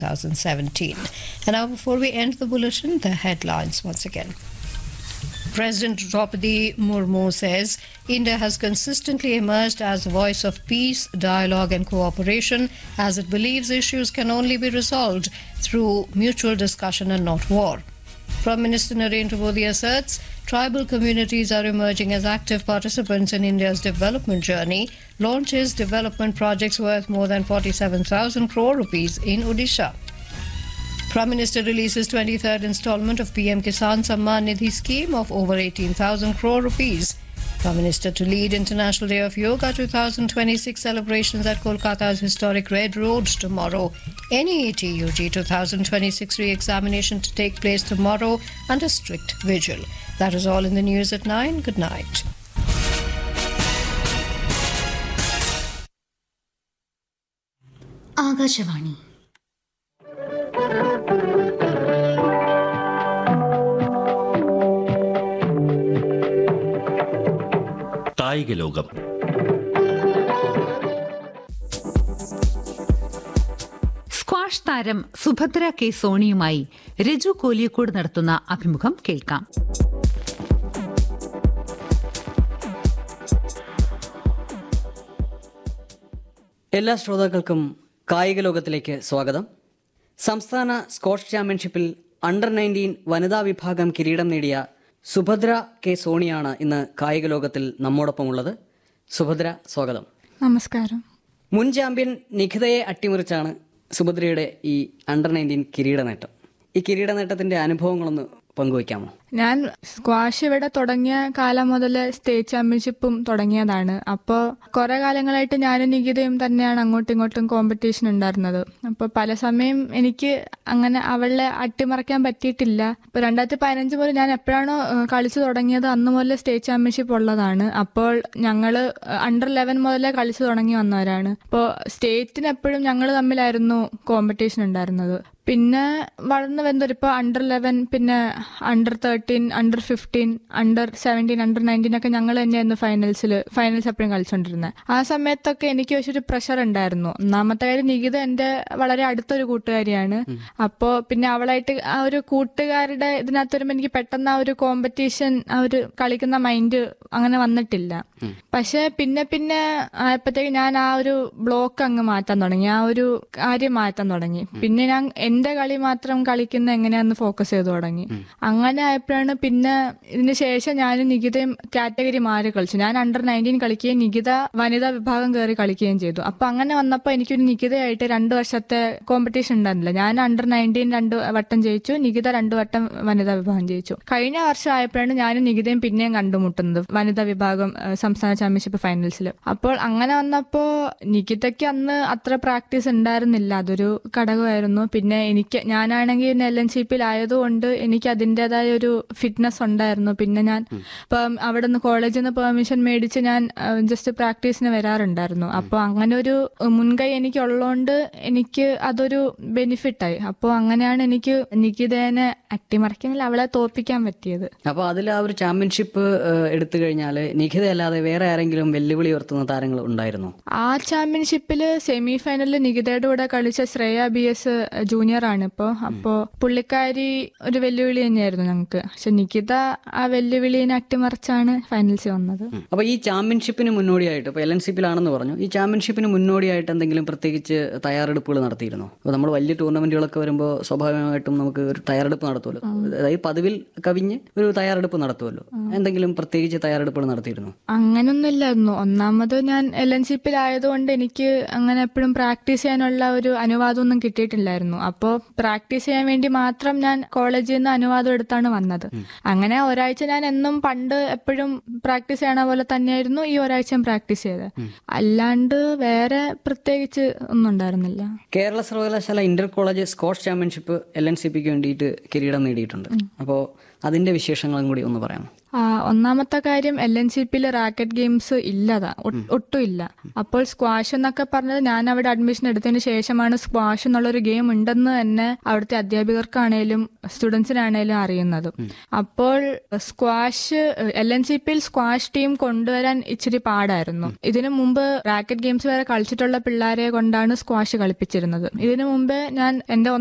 2017. And now, before we end the bulletin, the headlines once again. President Draupadi Murmu says India has consistently emerged as a voice of peace, dialogue, and cooperation as it believes issues can only be resolved through mutual discussion and not war. Prime Minister Narendra Modi asserts tribal communities are emerging as active participants in India's development journey, launches development projects worth more than 47,000 crore rupees in Odisha. Prime Minister releases 23rd installment of PM Kisan Samman Nidhi scheme of over 18,000 crore rupees. Prime Minister to lead International Day of Yoga 2026 celebrations at Kolkata's historic Red Road tomorrow. NEET UG 2026 re-examination to take place tomorrow under strict vigil. That is all in the news at 9. Good night. Akashvani കായിക ലോകം squash താരം Subhadra K സോണിയുമായി രജു കോലിയക്കോട് നടത്തുന്ന അഭിമുഖം കേൾക്കാം എല്ലാ ശ്രോതാക്കൾക്കും കായിക ലോകത്തിലേക്ക് സ്വാഗതം സംസ്ഥാന സ്കോഷ് ചാമ്പ്യൻഷിപ്പിൽ അണ്ടർ നയൻറ്റീൻ വനിതാ വിഭാഗം കിരീടം നേടിയ സുഭദ്ര കെ സോണിയാണ് ഇന്ന് കായിക ലോകത്തിൽ നമ്മോടൊപ്പമുള്ളത് സുഭദ്ര സ്വാഗതം നമസ്കാരം മുൻ ചാമ്പ്യൻ നിഖിതയെ അട്ടിമറിച്ചാണ് സുഭദ്രയുടെ ഈ അണ്ടർ നയൻറ്റീൻ കിരീട നേട്ടം ഈ കിരീട നേട്ടത്തിന്റെ അനുഭവങ്ങളൊന്ന് പങ്കുവയ്ക്കാമോ ഞാൻ സ്ക്വാഷ് ഇവിടെ തുടങ്ങിയ കാലം മുതൽ സ്റ്റേറ്റ് ചാമ്പ്യൻഷിപ്പും തുടങ്ങിയതാണ് അപ്പോൾ കുറെ കാലങ്ങളായിട്ട് ഞാനും നികിതയും തന്നെയാണ് അങ്ങോട്ടും ഇങ്ങോട്ടും കോമ്പറ്റീഷൻ ഉണ്ടായിരുന്നത് അപ്പോൾ പല സമയം എനിക്ക് അങ്ങനെ അവളെ അട്ടിമറിക്കാൻ പറ്റിയിട്ടില്ല ഇപ്പോൾ രണ്ടായിരത്തി പതിനഞ്ച് മുതൽ ഞാൻ എപ്പോഴാണോ ഏഹ്, കളിച്ചു തുടങ്ങിയത് അന്ന് മുതൽ സ്റ്റേറ്റ് ചാമ്പ്യൻഷിപ്പ് ഉള്ളതാണ് അപ്പോൾ ഞങ്ങൾ അണ്ടർ ലെവൻ മുതലേ കളിച്ചു തുടങ്ങി വന്നവരാണ് അപ്പോൾ സ്റ്റേറ്റിന് എപ്പോഴും ഞങ്ങൾ തമ്മിലായിരുന്നു കോമ്പറ്റീഷൻ ഉണ്ടായിരുന്നത് പിന്നെ വളർന്നു വരുന്നൊരു ഇപ്പോൾ അണ്ടർ ലെവൻ പിന്നെ under thirteen under fifteen under seventeen under nineteen ഒക്കെ ഞങ്ങൾ തന്നെയായിരുന്നു ഫൈനൽസിൽ ഫൈനൽസ് എപ്പോഴും കളിച്ചുകൊണ്ടിരുന്നത് ആ സമയത്തൊക്കെ എനിക്ക് പക്ഷെ ഒരു പ്രഷർ ഉണ്ടായിരുന്നു ഒന്നാമത്തെ കാര്യം നികിത എൻ്റെ വളരെ അടുത്തൊരു കൂട്ടുകാരിയാണ് അപ്പോൾ പിന്നെ അവളായിട്ട് ആ ഒരു കൂട്ടുകാരുടെ ഇതിനകത്ത് വരുമ്പോൾ എനിക്ക് പെട്ടെന്ന് ആ ഒരു കോമ്പറ്റീഷൻ ആ ഒരു കളിക്കുന്ന മൈൻഡ് അങ്ങനെ വന്നിട്ടില്ല പക്ഷെ പിന്നെ പിന്നെ ആയപ്പോഴത്തേക്ക് ഞാൻ ആ ഒരു ബ്ലോക്ക് അങ്ങ് മാറ്റാൻ തുടങ്ങി ആ ഒരു കാര്യം മാറ്റാൻ തുടങ്ങി പിന്നെ ഞാൻ എന്റെ കളി മാത്രം കളിക്കുന്ന എങ്ങനെയാന്ന് ഫോക്കസ് ചെയ്തു തുടങ്ങി അങ്ങനെ ആയപ്പോഴാണ് പിന്നെ ഇതിന് ശേഷം ഞാൻ നികിതയും കാറ്റഗറി മാറി കളിച്ചു ഞാൻ അണ്ടർ നയൻറ്റീൻ കളിക്കുകയും നികിത വനിതാ വിഭാഗം കയറി കളിക്കുകയും ചെയ്തു അപ്പൊ അങ്ങനെ വന്നപ്പോൾ എനിക്കൊരു നികിതയായിട്ട് രണ്ട് വർഷത്തെ കോമ്പറ്റീഷൻ ഉണ്ടായിരുന്നില്ല ഞാൻ അണ്ടർ നയൻറ്റീൻ രണ്ട് വട്ടം ജയിച്ചു നികിത രണ്ട് വട്ടം വനിതാ വിഭാഗം ജയിച്ചു കഴിഞ്ഞ വർഷം ആയപ്പോഴാണ് ഞാനും നികിതയും പിന്നെയും കണ്ടുമുട്ടുന്നത് വനിതാ വിഭാഗം ഏഹ്, സംസ്ഥാന ചാമ്പ്യൻഷിപ്പ് ഫൈനൽസിൽ അപ്പോൾ അങ്ങനെ വന്നപ്പോൾ നികിതയ്ക്ക് അന്ന് അത്ര പ്രാക്ടീസ് ഉണ്ടായിരുന്നില്ല അതൊരു ഘടകമായിരുന്നു പിന്നെ എനിക്ക് ഞാനാണെങ്കിൽ എൽ എൻ സി പിയിൽ ആയതുകൊണ്ട് എനിക്ക് അതിൻ്റെതായ ഒരു ഫിറ്റ്നസ് ഉണ്ടായിരുന്നു പിന്നെ ഞാൻ ഇപ്പം അവിടെ നിന്ന് കോളേജിൽ നിന്ന് പെർമിഷൻ മേടിച്ച് ഞാൻ ജസ്റ്റ് പ്രാക്ടീസിന് വരാറുണ്ടായിരുന്നു അപ്പോൾ അങ്ങനെ ഒരു മുൻകൈ എനിക്ക് ഉള്ളതുകൊണ്ട് എനിക്ക് അതൊരു ബെനിഫിറ്റായി അപ്പോൾ അങ്ങനെയാണ് എനിക്ക് നികിതേനെ അട്ടിമറിക്കുന്നില്ല അവളെ തോൽപ്പിക്കാൻ പറ്റിയത് അപ്പോൾ അതിൽ ആ ഒരു ചാമ്പ്യൻഷിപ്പ് എടുത്തു കഴിഞ്ഞാൽ നിഖിത അല്ലാതെ വേറെ ആരെങ്കിലും വെല്ലുവിളി ഉയർത്തുന്ന താരങ്ങൾ ഉണ്ടായിരുന്നോ ആ ചാമ്പ്യൻഷിപ്പിൽ സെമി ഫൈനലിൽ നികിതയുടെ കൂടെ കളിച്ച ശ്രേയ ബി എസ് ജൂനിയർ ആണ് ഇപ്പോൾ അപ്പോൾ പുള്ളിക്കാരി ഒരു വെല്ലുവിളി തന്നെയായിരുന്നു ഞങ്ങൾക്ക് പക്ഷെ നികിത ആ വെല്ലുവിളിനെ അട്ടിമറിച്ചാണ് ഫൈനൽസിൽ വന്നത് അപ്പോൾ ഈ ചാമ്പ്യൻഷിപ്പിന് മുന്നോടിയായിട്ട് ഇപ്പോൾ എൽ എൻ സി പിയിലാണെന്ന് പറഞ്ഞു ഈ ചാമ്പ്യൻഷിപ്പിന് മുന്നോടിയായിട്ട് എന്തെങ്കിലും പ്രത്യേകിച്ച് തയ്യാറെടുപ്പുകൾ നടത്തിയിരുന്നോ അപ്പോൾ നമ്മൾ വലിയ ടൂർണമെന്റുകളൊക്കെ വരുമ്പോൾ സ്വാഭാവികമായിട്ടും നമുക്ക് ഒരു തയ്യാറെടുപ്പ് നടത്തുമല്ലോ അതായത് പതിവിൽ കവിഞ്ഞ് ഒരു തയ്യാറെടുപ്പ് നടത്തുമല്ലോ എന്തെങ്കിലും പ്രത്യേകിച്ച് തയ്യാറെടുപ്പുകൾ നടത്തിയിരുന്നോ അങ്ങനൊന്നുമില്ലായിരുന്നു ഒന്നാമത് ഞാൻ എൽ എൻ സി പിയിലായതുകൊണ്ട് എനിക്ക് അങ്ങനെ എപ്പോഴും പ്രാക്ടീസ് ചെയ്യാനുള്ള ഒരു അനുവാദമൊന്നും കിട്ടിയിട്ടില്ലായിരുന്നു അപ്പോൾ പ്രാക്ടീസ് ചെയ്യാൻ വേണ്ടി മാത്രം ഞാൻ കോളേജിൽ നിന്ന് അനുവാദം എടുത്താണ് വന്നത് അങ്ങനെ ഒരാഴ്ച ഞാൻ എന്നും പണ്ട് എപ്പോഴും പ്രാക്ടീസ് ചെയ്യണ പോലെ തന്നെയായിരുന്നു ഈ ഒരാഴ്ചയും പ്രാക്ടീസ് ചെയ്തത് അല്ലാണ്ട് വേറെ പ്രത്യേകിച്ച് ഒന്നും ഉണ്ടായിരുന്നില്ല കേരള സർവകലാശാല inter college squash championship L N C പിക്ക് വേണ്ടിയിട്ട് കിരീടം നേടിയിട്ടുണ്ട് അപ്പോൾ അതിന്റെ വിശേഷങ്ങളും കൂടി ഒന്ന് പറയാമോ ആ, ഒന്നാമത്തെ കാര്യം എൽ എൻ സി പിയിൽ റാക്കറ്റ് ഗെയിംസ് ഇല്ലതാ ഒ- ഒട്ടും ഇല്ല അപ്പോൾ സ്ക്വാഷ് എന്നൊക്കെ പറഞ്ഞത് ഞാൻ അവിടെ അഡ്മിഷൻ എടുത്തതിന് ശേഷമാണ് സ്ക്വാഷ് എന്നുള്ളൊരു ഗെയിം ഉണ്ടെന്ന് തന്നെ അവിടുത്തെ അധ്യാപകർക്കാണേലും സ്റ്റുഡൻസിനാണേലും അറിയുന്നത് അപ്പോൾ സ്ക്വാഷ് എൽ എൻ സി പിയിൽ സ്ക്വാഷ് ടീം കൊണ്ടുവരാൻ ഇച്ചിരി പാടായിരുന്നു ഇതിനു മുമ്പ് റാക്കറ്റ് ഗെയിംസ് വരെ കളിച്ചിട്ടുള്ള പിള്ളേരെ കൊണ്ടാണ് സ്ക്വാഷ് കളിപ്പിച്ചിരുന്നത് ഇതിനു മുമ്പ് ഞാൻ എന്റെ